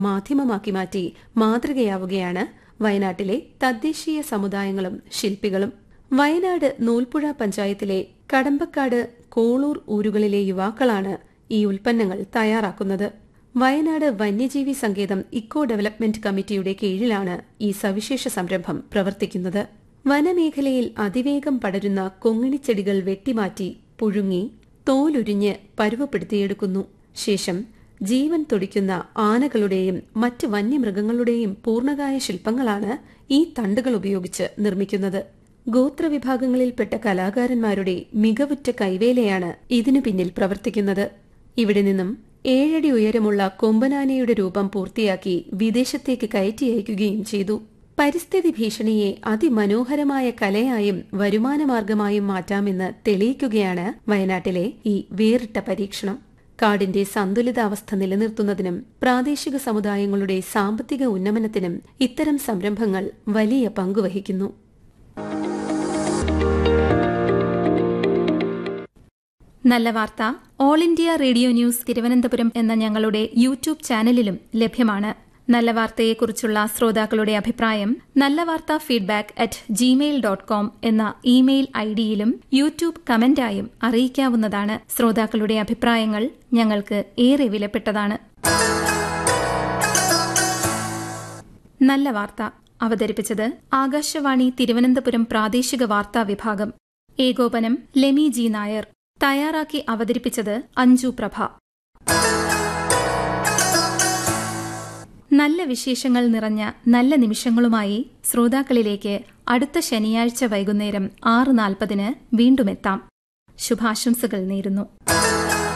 മാധ്യമമാക്കി മാറ്റി മാതൃകയാവുകയാണ് വയനാട്ടിലെ തദ്ദേശീയ സമുദായങ്ങളും ശില്പികളും വയനാട് നൂൽപ്പുഴ പഞ്ചായത്തിലെ കടമ്പക്കാട് കോളൂർ ഊരുകളിലെ യുവാക്കളാണ് ഈ ഉൽപ്പന്നങ്ങൾ തയ്യാറാക്കുന്നത് വയനാട് വന്യജീവി സങ്കേതം ഇക്കോ ഡെവലപ്മെന്റ് കമ്മിറ്റിയുടെ കീഴിലാണ് ഈ സവിശേഷ സംരംഭം പ്രവർത്തിക്കുന്നത് വനമേഖലയിൽ അതിവേഗം പടരുന്ന കൊങ്ങിണിച്ചെടികൾ വെട്ടിമാറ്റി പുഴുങ്ങി തോലുരിഞ്ഞ് പരുവപ്പെടുത്തിയെടുക്കുന്നു ശേഷം ജീവൻ തുടിക്കുന്ന ആനകളുടെയും മറ്റ് വന്യമൃഗങ്ങളുടെയും പൂർണ്ണകായ ശില്പങ്ങളാണ് ഈ തണ്ടുകൾ ഉപയോഗിച്ച് നിർമ്മിക്കുന്നത് ഗോത്രവിഭാഗങ്ങളിൽപ്പെട്ട കലാകാരന്മാരുടെ മികവുറ്റ കൈവേലയാണ് ഇതിനു പിന്നിൽ പ്രവർത്തിക്കുന്നത് ഇവിടെ നിന്നും ഏഴടി ഉയരമുള്ള കൊമ്പനാനയുടെ രൂപം പൂർത്തിയാക്കി വിദേശത്തേക്ക് കയറ്റി അയക്കുകയും ചെയ്തു പരിസ്ഥിതി ഭീഷണിയെ അതിമനോഹരമായ കലയായും വരുമാനമാർഗമായും മാറ്റാമെന്ന് തെളിയിക്കുകയാണ് വയനാട്ടിലെ ഈ വേറിട്ട പരീക്ഷണം കാടിന്റെ സന്തുലിതാവസ്ഥ നിലനിർത്തുന്നതിനും പ്രാദേശിക സമുദായങ്ങളുടെ സാമ്പത്തിക ഉന്നമനത്തിനും ഇത്തരം സംരംഭങ്ങൾ വലിയ പങ്കുവഹിക്കുന്നു നല്ല വാർത്ത All India Radio News Thiruvananthapuram എന്ന ഞങ്ങളുടെ യൂട്യൂബ് ചാനലിലും ലഭ്യമാണ് നല്ല വാർത്തയെക്കുറിച്ചുള്ള ശ്രോതാക്കളുടെ അഭിപ്രായം നല്ല വാർത്ത feedback at Gmail dot com എന്ന ഇമെയിൽ ഐഡിയിലും യൂട്യൂബ് കമന്റായും അറിയിക്കാവുന്നതാണ് ശ്രോതാക്കളുടെ അഭിപ്രായങ്ങൾ ഞങ്ങൾക്ക് ഏറെ വിലപ്പെട്ടതാണ് നല്ല വാർത്ത അവതരിപ്പിച്ചത് ആകാശവാണി തിരുവനന്തപുരം പ്രാദേശിക വാർത്താ വിഭാഗം ഏകോപനം ലെമി ജി നായർ തയ്യാറാക്കി അവതരിപ്പിച്ചത് അഞ്ജു പ്രഭ നല്ല വിശേഷങ്ങൾ നിറഞ്ഞ നല്ല നിമിഷങ്ങളുമായി ശ്രോതാക്കളിലേക്ക് അടുത്ത ശനിയാഴ്ച വൈകുന്നേരം ആറ് നാൽപ്പതിന് വീണ്ടുമെത്താം ശുഭാശംസകൾ നേരുന്നു